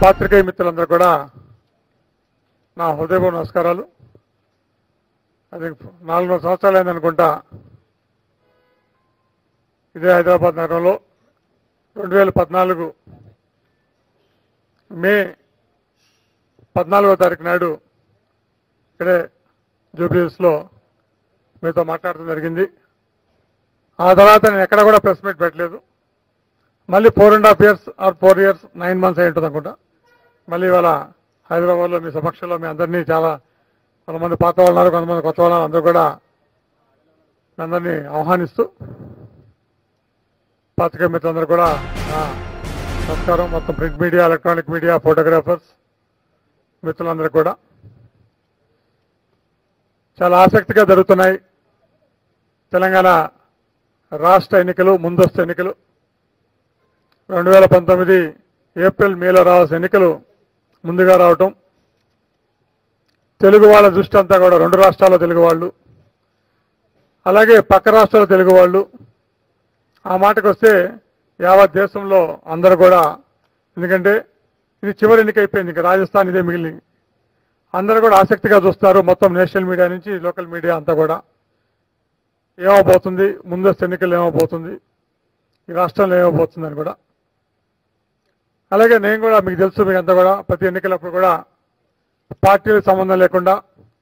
పాత్రికేయ మిత్రులందరూ కూడా నా హృదయపూర్వ నమస్కారాలు అది నాలుగున్నర సంవత్సరాలు అయిందనుకుంటా ఇదే హైదరాబాద్ నగరంలో రెండు వేల పద్నాలుగు మే పద్నాలుగో తారీఖు నాడు ఇక్కడే జూబ్లీస్లో మీతో మాట్లాడటం జరిగింది ఆ తర్వాత నేను ఎక్కడ కూడా ప్రెస్ మీట్ పెట్టలేదు మళ్ళీ four and half years or four years nine months అయి ఉంటుంది అనుకుంటా మళ్ళీ ఇవాళ హైదరాబాద్లో మీ సమక్షంలో మీ అందరినీ చాలా కొంతమంది పాత వాళ్ళు ఉన్నారు కొంతమంది కొత్త వాళ్ళు ఉన్నారు, అందరూ కూడా మీ అందరినీ ఆహ్వానిస్తూ పాత్రికేయ మిత్రులందరూ కూడా నా నమస్కారం మొత్తం print media electronic media photographers మిత్రులందరూ కూడా చాలా ఆసక్తిగా జరుగుతున్నాయి తెలంగాణ రాష్ట్ర ఎన్నికలు ముందస్తు ఎన్నికలు రెండు వేల పంతొమ్మిది ఏప్రిల్ మేలో రావాల్సిన ఎన్నికలు ముందుగా రావటం తెలుగు వాళ్ళ దృష్టి అంతా కూడా రెండు రాష్ట్రాల్లో తెలుగు వాళ్ళు అలాగే పక్క రాష్ట్రాల తెలుగు వాళ్ళు ఆ మాటకు వస్తే యావత్ దేశంలో అందరూ కూడా ఎందుకంటే ఇది చివరి ఎన్నిక అయిపోయింది ఇంకా రాజస్థాన్ ఇదే మిగిలింది అందరూ కూడా ఆసక్తిగా చూస్తారు మొత్తం నేషనల్ మీడియా నుంచి లోకల్ మీడియా అంతా కూడా ఏమవబోతుంది ముందస్తు ఎన్నికలు ఏమవబోతుంది ఈ రాష్ట్రంలో ఏమవబోతుందని కూడా అలాగే నేను కూడా మీకు తెలుసు మీకు అంతా కూడా ప్రతి ఎన్నికలప్పుడు కూడా పార్టీలకు సంబంధం లేకుండా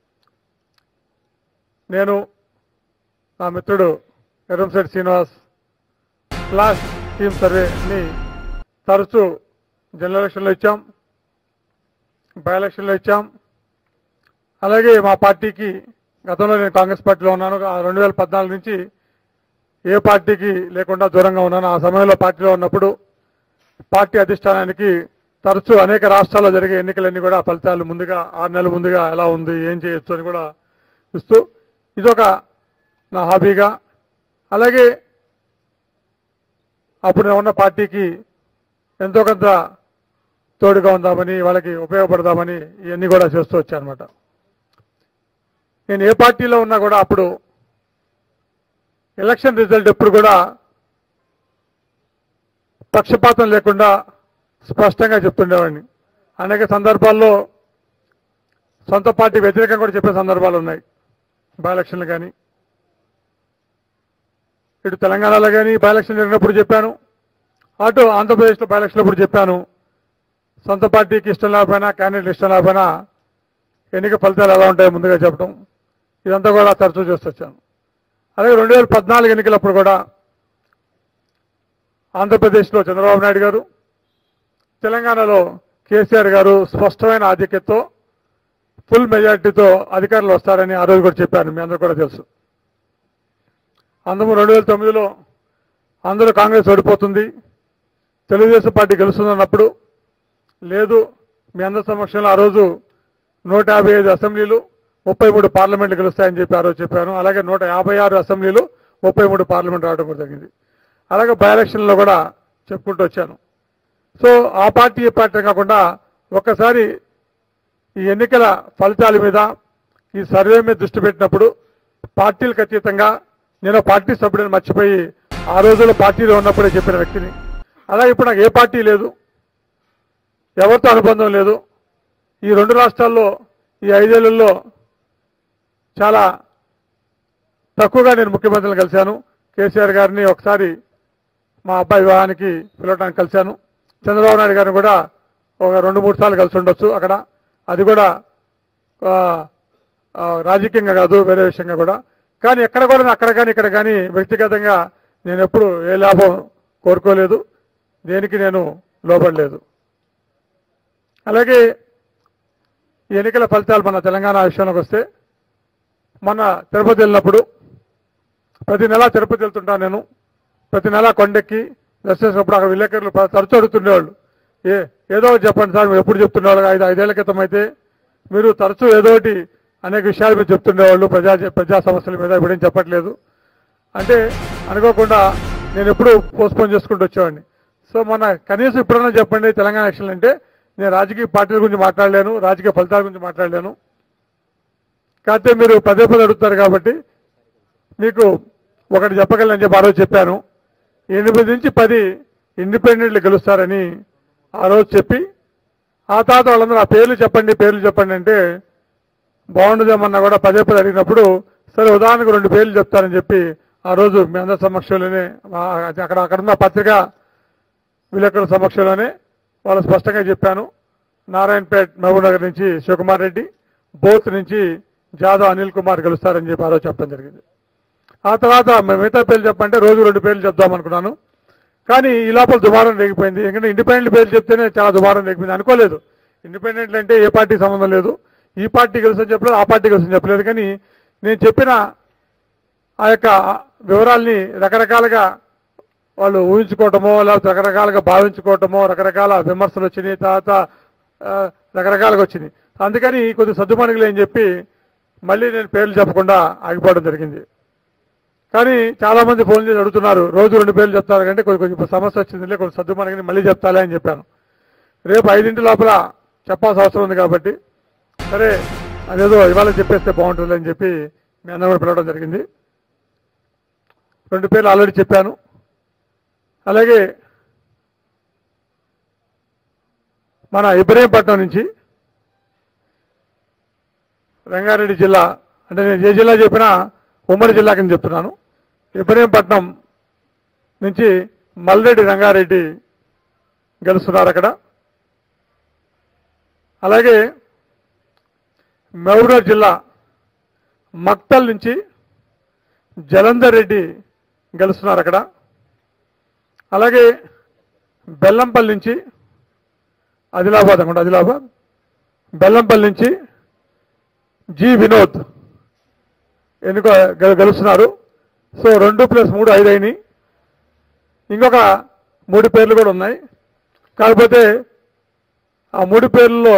నేను నా మిత్రుడు ఎర్రంశెట్టి శ్రీనివాస్ ఫ్లాష్ టీమ్ సర్వేని తరచూ జనరల్ ఎలక్షన్లో ఇచ్చాం బై ఎలక్షన్లో ఇచ్చాం అలాగే మా పార్టీకి గతంలో నేను కాంగ్రెస్ పార్టీలో ఉన్నాను ఆ రెండు వేల పద్నాలుగు నుంచి ఏ పార్టీకి లేకుండా దూరంగా ఉన్నాను ఆ సమయంలో పార్టీలో ఉన్నప్పుడు పార్టీ అధిష్టానానికి తరచూ అనేక రాష్ట్రాల్లో జరిగే ఎన్నికలన్నీ కూడా ఫలితాలు ముందుగా ఆరు నెలల ముందుగా ఎలా ఉంది ఏం చేయొచ్చు అని కూడా ఇస్తూ ఇదొక నా హాబీగా అలాగే అప్పుడు నేను ఉన్న పార్టీకి ఎంతో కొంత తోడుగా ఉందామని వాళ్ళకి ఉపయోగపడదామని ఇవన్నీ కూడా చేస్తూ వచ్చానమాట నేను ఏ పార్టీలో ఉన్నా కూడా అప్పుడు ఎలక్షన్ రిజల్ట్ ఎప్పుడు కూడా పక్షపాతం లేకుండా స్పష్టంగా చెప్తుండేవాడిని అనేక సందర్భాల్లో సొంత పార్టీ వ్యతిరేకంగా కూడా చెప్పే సందర్భాలు ఉన్నాయి బై ఎలక్షన్లు కానీ ఇటు తెలంగాణలో కానీ బై ఎలక్షన్ జరిగినప్పుడు చెప్పాను అటు ఆంధ్రప్రదేశ్లో బై ఎలక్షన్ అప్పుడు చెప్పాను సొంత పార్టీకి ఇష్టం లేకపోయినా క్యాండిడేట్ ఇష్టం లేకపోయినా ఎన్నిక ఫలితాలు ఎలా ఉంటాయో ముందుగా చెప్పడం ఇదంతా కూడా తరచూ చేస్తూ వచ్చాను అలాగే రెండు వేల పద్నాలుగు ఎన్నికలప్పుడు కూడా ఆంధ్రప్రదేశ్లో చంద్రబాబు నాయుడు గారు తెలంగాణలో కేసీఆర్ గారు స్పష్టమైన ఆధిక్యతతో ఫుల్ మెజార్టీతో అధికారులు వస్తారని ఆ రోజు కూడా చెప్పాను మీ అందరూ కూడా తెలుసు అందము రెండు వేల తొమ్మిదిలో అందరూ కాంగ్రెస్ ఓడిపోతుంది తెలుగుదేశం పార్టీ గెలుస్తుందన్నప్పుడు లేదు మీ అందరి సమక్షంలో ఆ రోజు నూట యాభై ఐదు అసెంబ్లీలు ముప్పై మూడు పార్లమెంట్లు గెలుస్తాయని చెప్పి ఆ రోజు చెప్పాను అలాగే నూట యాభై ఆరు అసెంబ్లీలు ముప్పై మూడు పార్లమెంట్ రావడం కూడా జరిగింది అలాగే బై ఎలక్షన్లో కూడా చెప్పుకుంటూ వచ్చాను సో ఆ పార్టీ ఈ పార్టీ కాకుండా ఒక్కసారి ఈ ఎన్నికల ఫలితాల మీద ఈ సర్వే మీద దృష్టి పెట్టినప్పుడు పార్టీలకు అతీతంగా నేను పార్టీ సభ్యుడిని మర్చిపోయి ఆ రోజుల్లో పార్టీలో ఉన్నప్పుడే చెప్పిన వ్యక్తిని అలాగే ఇప్పుడు నాకు ఏ పార్టీ లేదు ఎవరితో అనుబంధం లేదు ఈ రెండు రాష్ట్రాల్లో ఈ ఐదేళ్లలో చాలా తక్కువగా నేను ముఖ్యమంత్రిని కలిశాను కేసీఆర్ గారిని ఒకసారి మా అబ్బాయి వివాహానికి పిలవడానికి కలిశాను చంద్రబాబు నాయుడు గారిని కూడా ఒక రెండు మూడు సార్లు కలిసి ఉండొచ్చు అక్కడ అది కూడా ఆ, ఆ, రాజకీయంగా కాదు వేరే విషయంగా కూడా కానీ ఎక్కడ కూడా అక్కడ కానీ ఇక్కడ కానీ వ్యక్తిగతంగా నేను ఎప్పుడు ఏ లాభం కోరుకోలేదు దేనికి నేను లోబడలేదు అలాగే ఈ ఎన్నికల ఫలితాలు మన తెలంగాణ విషయంలోకి వస్తే మొన్న తిరుపతి వెళ్ళినప్పుడు ప్రతి నెల తిరుపతి వెళ్తుంటాను నేను ప్రతి నెల కొండెక్కి దర్శించినప్పుడు అక్కడ విలేకరులు ప- తరచూ అడుగుతుండేవాళ్ళు ఏ ఏదో ఒకటి చెప్పండి సార్ మీరు ఎప్పుడు చెప్తుండేవాళ్ళు ఐదు ఐదేళ్ల క్రితం అయితే మీరు తరచూ ఏదో ఒకటి అనేక విషయాలు మీరు చెప్తుండేవాళ్ళు ప్రజా ప్రజా సమస్యల మీద ఇప్పుడేం చెప్పట్లేదు అంటే అనుకోకుండా నేను ఎప్పుడు పోస్ట్పోన్ చేసుకుంటూ వచ్చేవాడిని సో మొన్న కనీసం ఇప్పుడన్నా చెప్పండి తెలంగాణ ఎలక్షన్లు అంటే నేను రాజకీయ పార్టీల గురించి మాట్లాడలేను రాజకీయ ఫలితాల గురించి మాట్లాడలేను కాకపోతే మీరు పదే పదే అడుగుతారు కాబట్టి మీకు ఒకటి చెప్పగలను చెప్పి ఆ రోజు చెప్పాను ఎనిమిది నుంచి పది ఇండిపెండెంట్లు గెలుస్తారని ఆ రోజు చెప్పి ఆ తర్వాత వాళ్ళందరూ ఆ పేర్లు చెప్పండి పేర్లు చెప్పండి అంటే బాగుండదేమన్నా కూడా పదే పదే అడిగినప్పుడు సరే ఉదాహరణకు రెండు పేర్లు చెప్తానని చెప్పి ఆ రోజు మీ అందరి సమక్షంలోనే ఆ, అక్కడ అక్కడున్న పత్రిక విలేకరుల సమక్షంలోనే వాళ్ళు స్పష్టంగా చెప్పాను నారాయణపేట్ మహబూబ్ నగర్ నుంచి శివకుమార్ రెడ్డి బోత్ నుంచి జాదవ్ అనిల్ కుమార్ గెలుస్తారని చెప్పి ఆ రోజు చెప్పడం జరిగింది ఆ తర్వాత మ- మిగతా పేర్లు చెప్పంటే రోజు రెండు పేర్లు చెప్దాం అనుకున్నాను కానీ ఈ లోపల దుమారం రేగిపోయింది ఎందుకంటే ఇండిపెండెంట్ పేర్లు చెప్తేనే చాలా దుమారం రేగిపోయింది అనుకోలేదు ఇండిపెండెంట్ అంటే ఏ పార్టీ సంబంధం లేదు ఈ పార్టీ గెలుసని చెప్పలేదు ఆ పార్టీ గెలుసని చెప్పలేదు కానీ నేను చెప్పిన ఆ యొక్క వివరాల్ని రకరకాలుగా వాళ్ళు ఊహించుకోవటమో లేకపోతే రకరకాలుగా భావించుకోవటమో రకరకాల విమర్శలు వచ్చినాయి తర్వాత ఆ, రకరకాలుగా వచ్చినాయి అందుకని కొద్ది సర్దుమణిగులు అని చెప్పి మళ్ళీ నేను పేర్లు చెప్పకుండా ఆగిపోవడం జరిగింది కానీ చాలా మంది ఫోన్ చేసి అడుగుతున్నారు రోజు రెండు పేర్లు చెప్తారు కంటే కొంచెం కొంచెం సమస్య వచ్చిందిలే కొంచెం సర్దుమణిగిని మళ్ళీ చెప్తాలే అని చెప్పాను రేపు ఐదింటి లోపల చెప్పాల్సిన అవసరం ఉంది కాబట్టి సరే అదేదో ఇవాళ చెప్పేస్తే బాగుంటుంది అని చెప్పి మీ అందరూ కూడా పిలవడం జరిగింది రెండు పేర్లు ఆల్రెడీ చెప్పాను అలాగే మన ఇబ్రహీంపట్నం నుంచి రంగారెడ్డి జిల్లా అంటే నేను ఏ జిల్లా చెప్పినా ఉమ్మడి జిల్లా కింద చెప్తున్నాను ఇబ్రహీంపట్నం నుంచి మల్రెడ్డి రంగారెడ్డి గెలుస్తున్నారు అక్కడ అలాగే మహబూబ్నగర్ జిల్లా మక్తల్ నుంచి జలంధర్ రెడ్డి గెలుస్తున్నారు అక్కడ అలాగే బెల్లంపల్లి నుంచి ఆదిలాబాద్ అనుకుంటా ఆదిలాబాద్ బెల్లంపల్లి నుంచి జి వినోద్ ఎన్నుకో గె- గెలుస్తున్నారు సో రెండు ప్లస్ మూడు ఐదు అయినాయి ఇంకొక మూడు పేర్లు కూడా ఉన్నాయి కాకపోతే ఆ మూడు పేర్లలో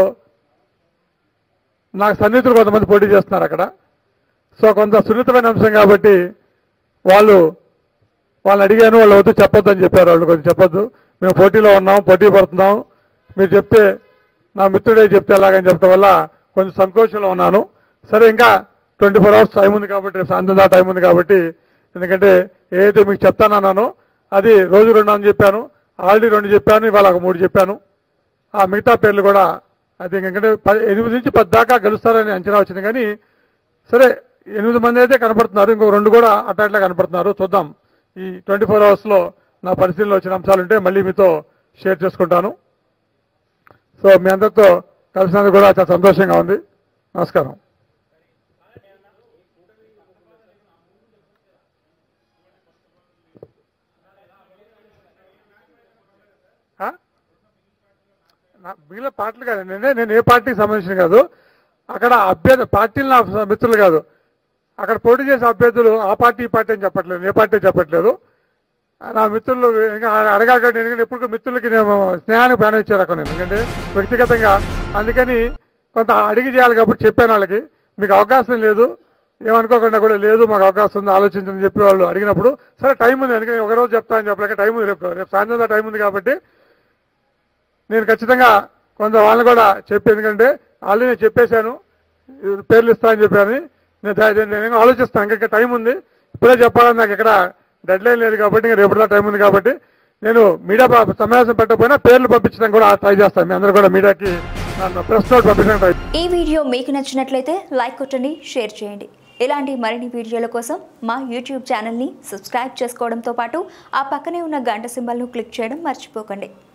నాకు సన్నిహితులు కొంతమంది పోటీ చేస్తున్నారు అక్కడ సో కొంత సున్నితమైన అంశం కాబట్టి వాళ్ళు వాళ్ళని అడిగాను వాళ్ళు వద్దు చెప్పొద్దు అని చెప్పారు వాళ్ళు కొంచెం చెప్పొద్దు మేము పోటీలో ఉన్నాం పోటీ పడుతున్నాం మీరు చెప్తే నా మిత్రుడే చెప్తే ఎలాగని చెప్పడం వల్ల కొంచెం సంకోచంలో ఉన్నాను సరే ఇంకా ట్వంటీ ఫోర్ అవర్స్ టైం ఉంది కాబట్టి రేపు సాయంత్రం దాకా టైం ఉంది కాబట్టి ఎందుకంటే ఏదైతే మీకు చెప్తానన్నానో అది రోజు రెండు అని చెప్పాను ఆల్రెడీ రెండు చెప్పాను ఇవాళ ఒక మూడు చెప్పాను ఆ మిగతా పేర్లు కూడా అది ఎందుకంటే పది ఎనిమిది నుంచి పది దాకా గెలుస్తారని అంచనా వచ్చింది కానీ సరే ఎనిమిది మంది అయితే కనపడుతున్నారు ఇంకో రెండు కూడా అట్లా అట్లా కనపడుతున్నారు చూద్దాం ఈ ట్వంటీ ఫోర్ అవర్స్లో నా పరిశీలనలో వచ్చిన అంశాలు ఉంటే మళ్ళీ మీతో షేర్ చేసుకుంటాను సో మీ అందరితో కలిసినందుకు కూడా చాలా సంతోషంగా ఉంది నమస్కారం ఆ? నా- మిగిలిన పార్టీలు కాదు నేనే నేను ఏ పార్టీకి సంబంధించిన కాదు అక్కడ అభ్యర్థి పార్టీలు నా మిత్రులు కాదు అక్కడ పోటీ చేసే అభ్యర్థులు ఆ పార్టీ ఈ పార్టీ అని చెప్పట్లేదు ఏ పార్టీ చెప్పట్లేదు నా మిత్రులు ఇంకా అడగాకండి ఎందుకంటే ఎప్పుడు మిత్రులకి నేను స్నేహానికి ప్రాణం ఇచ్చారు అక్కడ నేను ఎందుకంటే వ్యక్తిగతంగా అందుకని కొంత అడిగి చేయాలి కాబట్టి చెప్పాను వాళ్ళకి మీకు అవకాశం లేదు ఏమనుకోకుండా కూడా లేదు మాకు అవకాశం ఉంది ఆలోచించని చెప్పి వాళ్ళు అడిగినప్పుడు సరే టైం ఉంది ఎందుకంటే ఒక రోజు చెప్తా అని చెప్పలేక టైం ఉంది రేపు రేపు సాయంత్రం దాకా టైం ఉంది కాబట్టి నేను ఖచ్చితంగా కొంత వాళ్ళని కూడా చెప్పి ఎందుకంటే ఆల్రెడీ నేను చెప్పేశాను ఈ పేర్లు ఇస్తా అని చెప్పాను నేను దా- నేను ఇంకా ఆలోచిస్తాను ఇంకా టైం ఉంది ఇప్పుడే చెప్పాలని నాకు ఇక్కడ డెడ్ లైన్ లేదు కాబట్టి ఇంకా రేపటిదా టైం ఉంది కాబట్టి నేను మీడియా ప- సమావేశం పెట్టకపోయినా పేర్లు పంపించడానికి కూడా ట్రై చేస్తాను మీ అందరూ కూడా మీడియాకి నన్ను ప్రెస్ నోట్ పంపించడానికి ట్రై ఈ వీడియో మీకు నచ్చినట్లయితే లైక్ కొట్టండి షేర్ చేయండి ఇలాంటి మరిన్ని వీడియోల కోసం మా యూట్యూబ్ ఛానల్ని సబ్స్క్రైబ్ చేసుకోవడంతో పాటు ఆ పక్కనే ఉన్న గంట సింబల్ను క్లిక్ చేయడం మర్చిపోకండి